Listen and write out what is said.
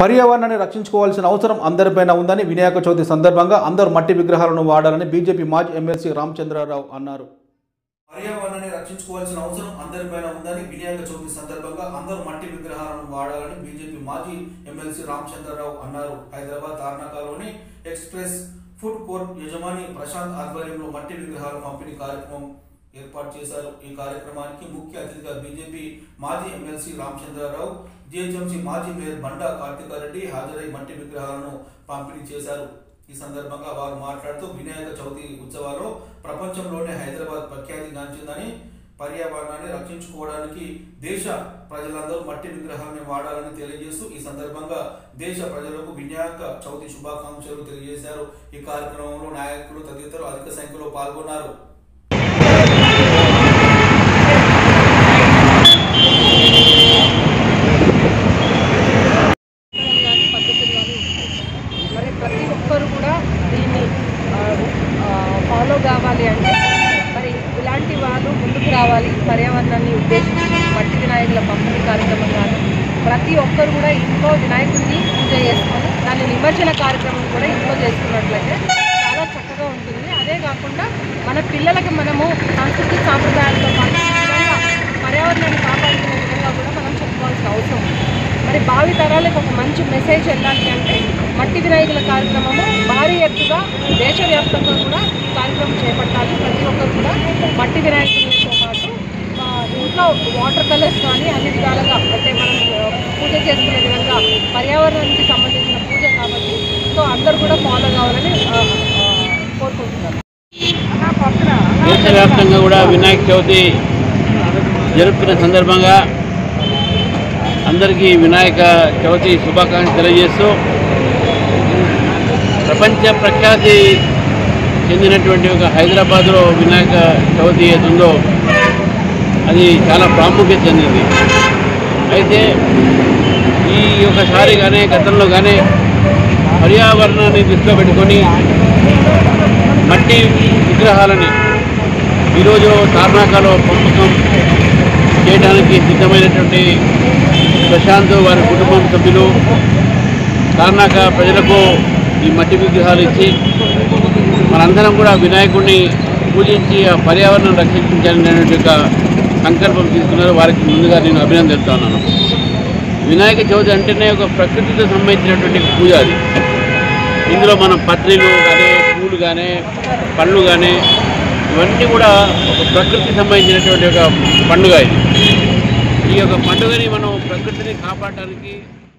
పర్యావరణాన్ని రక్షించుకోవాల్సిన అవసరం అందరిపైన ఉందని వినాయక చవితి సందర్భంగా అందరూ మట్టి విగ్రహాలను వాడాలని బీజేపీ మాజీ ఎమ్మెల్సీ రామచంద్రరావు అన్నారు పర్యావరణాన్ని రక్షించుకోవాల్సిన అవసరం అందరిపైన ఉందని వినాయక చవితి సందర్భంగా అందరూ మట్టి విగ్రహాలను వాడాలని బీజేపీ మాజీ ఎమ్మెల్సీ రామచంద్రరావు అన్నారు హైదరాబాద్ తార్నాకాలోని ఎక్స్ప్రెస్ ఫుడ్ కోర్ట్ యజమాని ప్రశాంత్ ఆధ్వర్యంలో మట్టి విగ్రహాల పంపిణీ కార్యక్రమం ఏర్పాటు చేశారు ఈ కార్యక్రమానికి ముఖ్య అతిథిగా బీజేపీ మాజీ ఎమ్మెల్సీ రామచంద్రరావు జిహెచ్ఎంసీ మాజీ మేయర్ బండా కార్తికారెడ్డి హాజరై మట్టి విగ్రహాలను పంపిణీ చేశారు ఈ సందర్భంగా వారు మాట్లాడుతూ వినాయక చవితి ఉత్సవాల్లో ప్రపంచంలోనే హైదరాబాద్ ప్రఖ్యాతి గాంచిందని పర్యావరణాన్ని రక్షించుకోవడానికి దేశ ప్రజలందరూ మట్టి విగ్రహాన్ని వాడాలని తెలియజేస్తూ ఈ సందర్భంగా దేశ ప్రజలకు వినాయక చవితి శుభాకాంక్షలు తెలియజేశారు ఈ కార్యక్రమంలో నాయకులు తదితరులు అధిక సంఖ్యలో పాల్గొన్నారు కానీ పద్ధతులు కానీ మరి ప్రతి ఒక్కరు కూడా దీన్ని ఫాలో కావాలి అంటే మరి ఇలాంటి వాళ్ళు ముందుకు రావాలి పర్యావరణాన్ని ఉద్దేశించి మట్టి వినాయకుల పంపిణీ కార్యక్రమం కానీ ప్రతి ఒక్కరు కూడా ఇంట్లో వినాయకుడిని పూజ చేసుకొని దాని నిమజ్జన కార్యక్రమం కూడా ఇంట్లో చేసుకున్నట్లయితే చాలా చక్కగా ఉంటుంది అదే కాకుండా మన పిల్లలకి మనము సంస్కృతి సాంప్రదాయాలతో పాటు ఈ విధంగా పర్యావరణాన్ని కాపాడుకునే విధంగా కూడా మనం చెప్పుకోవాల్సిన అవసరం ఉంది మరి భావి తరాలకు ఒక మంచి మెసేజ్ వెళ్ళాలి అంటే మట్టి వినాయకుల కార్యక్రమము భారీ ఎత్తుగా దేశవ్యాప్తంగా కూడా ఈ కార్యక్రమం చేపట్టాలి ప్రతి ఒక్కరు కూడా మట్టి వినాయకులతో పాటు ఆ, ఇంట్లో వాటర్ కలర్స్ కానీ అన్ని విధాలుగా అంటే మనం ఆ, పూజ చేసుకునే విధంగా పర్యావరణానికి సంబంధించిన పూజ కాబట్టి సో అందరు కూడా ఫాలో కావాలని ఆ, ఆ, కోరుకుంటున్నాను దేశవ్యాప్తంగా కూడా వినాయక చవితి జరుపుకునే సందర్భంగా అందరికీ వినాయక చవితి శుభాకాంక్షలు తెలియజేస్తూ ప్రపంచ ప్రఖ్యాతి చెందినటువంటి ఒక హైదరాబాద్లో వినాయక చవితి ఏది ఉందో అది చాలా ప్రాముఖ్యత చెందింది అయితే ఈ ఒకసారి కానీ గతంలో కానీ పర్యావరణాన్ని దృష్టిలో పెట్టుకొని మట్టి విగ్రహాలని ఈరోజు తార్నాకాలో పంపకం చేయడానికి సిద్ధమైనటువంటి ప్రశాంత్ వారి కుటుంబం సభ్యులు తార్నాక ప్రజలకు ఈ మట్టి విగ్రహాలు ఇచ్చి మనందరం కూడా వినాయకుడిని పూజించి ఆ పర్యావరణం రక్షించాలనేటువంటి ఒక సంకల్పం తీసుకున్నారు వారికి ముందుగా నేను అభినందిస్తున్నాను వినాయక చవితి అంటేనే ఒక ప్రకృతితో సంబంధించినటువంటి పూజ అది ఇందులో మనం పత్రిలు కానీ పూలు కానీ పళ్ళు కానీ ఇవన్నీ కూడా ఒక ప్రకృతికి సంబంధించినటువంటి ఒక పండుగ ఇది ఈ యొక్క పండుగని మనం ప్రకృతిని కాపాడటానికి